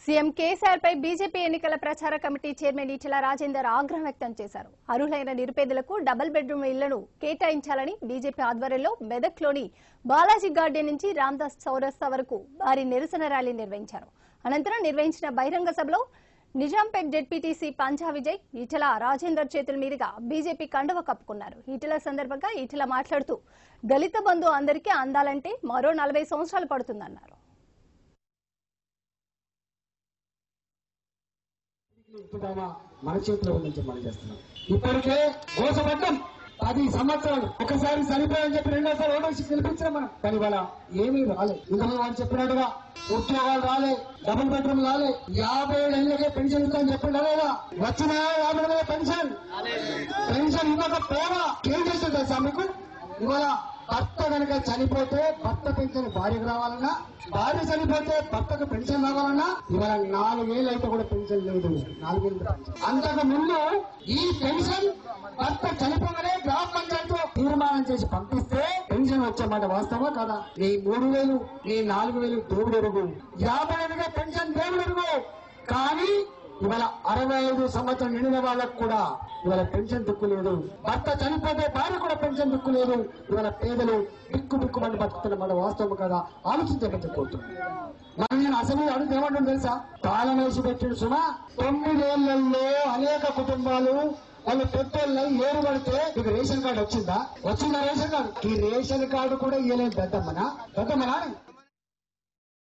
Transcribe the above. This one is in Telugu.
సీఎం కేసీఆర్ పై బీజేపీ ఎన్నికల ప్రచార కమిటీ చైర్మన్ ఈటెల రాజేందర్ ఆగ్రహం వ్యక్తం చేశారు అర్హులైన నిరుపేదలకు డబుల్ బెడ్రూమ్ ఇళ్లను కేటాయించాలని బీజేపీ ఆధ్వర్యంలో మెదక్లోని బాలాజీ గార్డెన్ నుంచి రామ్దాస్ చౌరస్తా వరకు భారీ నిరసన ర్యాలీ నిర్వహించారు అనంతరం నిర్వహించిన బహిరంగ సభలో నిజాంపేట్ జెడ్పీటీసీ పంజా విజయ్ ఈటెల రాజేందర్ చేతుల మీదుగా బీజేపీ కండువ కప్పుకున్నారు ఈటెల సందర్భంగా ఈటెల మాట్లాడుతూ దళిత బంధు అందరికీ అందాలంటే మరో నలభై సంవత్సరాలు పడుతుందన్నారు ఇప్పుడైనా మన చేతిలో ఉందని చెప్పి మనం చేస్తున్నాం ఇప్పటికే మోసపడ్డం పది సంవత్సరాలు ఒకసారి సరిపోయని చెప్పి రెండోసారి ఓటేసి గెలిపించాం మనం కానీ వాళ్ళ ఏమీ రాలే ఇంకా వాళ్ళు చెప్పినట్టుగా ఉద్యోగాలు రాలే డబుల్ బెడ్రూమ్ రాలే యాభై ఏడు ఏళ్ళకే పెన్షన్ ఇస్తామని చెప్పిండా లేదా వచ్చిన యాభై ఏళ్ళ పెన్షన్ పెన్షన్ ఇవ్వకపోగా ఏం చేస్తుంది తెలుసా మీకు ఇవాళ భర్త కనుక చనిపోతే భర్త పెన్షన్ భార్యకు రావాలన్నా భార్య చనిపోతే భర్తకు పెన్షన్ రావాలన్నా ఇవాళ నాలుగేళ్ళు అయితే కూడా పెన్షన్ లేదు నాలుగేళ్ళు పెన్షన్. అంతకు ముందు ఈ పెన్షన్ భర్త చనిపోగానే గ్రామ పంచాయతీ తీర్మానం చేసి పంపిస్తే పెన్షన్ వచ్చేమాట వాస్తవా కదా నీ మూడు వేలు నీ నాలుగు వేలు దేవుడు ఎరుగు యాభై ఏళ్ళుగా పెన్షన్ దేవుడు ఎరుగు కానీ ఇవాళ అరవై ఐదు సంవత్సరం నిండిన వాళ్ళకు కూడా ఇవాళ పెన్షన్ దిక్కు లేదు భర్త చనిపోతే భార్య కూడా పెన్షన్ దిక్కు లేదు ఇవాళ పేదలు బిక్కు బిక్కుమంటే బతుకుతున్న మన వాస్తవం కదా ఆలోచించబట్టి కోరుతున్నాను మరి నేను అసలు అడుగు ఏమంటుంది తెలుసా తాళం వేసి పెట్టిన సుమా తొమ్మిదేళ్లలో అనేక కుటుంబాలు వాళ్ళు పెద్దోళ్ళు ఏరు పడితే మీకు రేషన్ కార్డు వచ్చిందా వచ్చిందా రేషన్ కార్డు ఈ రేషన్ కార్డు కూడా ఇవ్వలేదు పెద్దమ్మనా పెద్దమ్మనా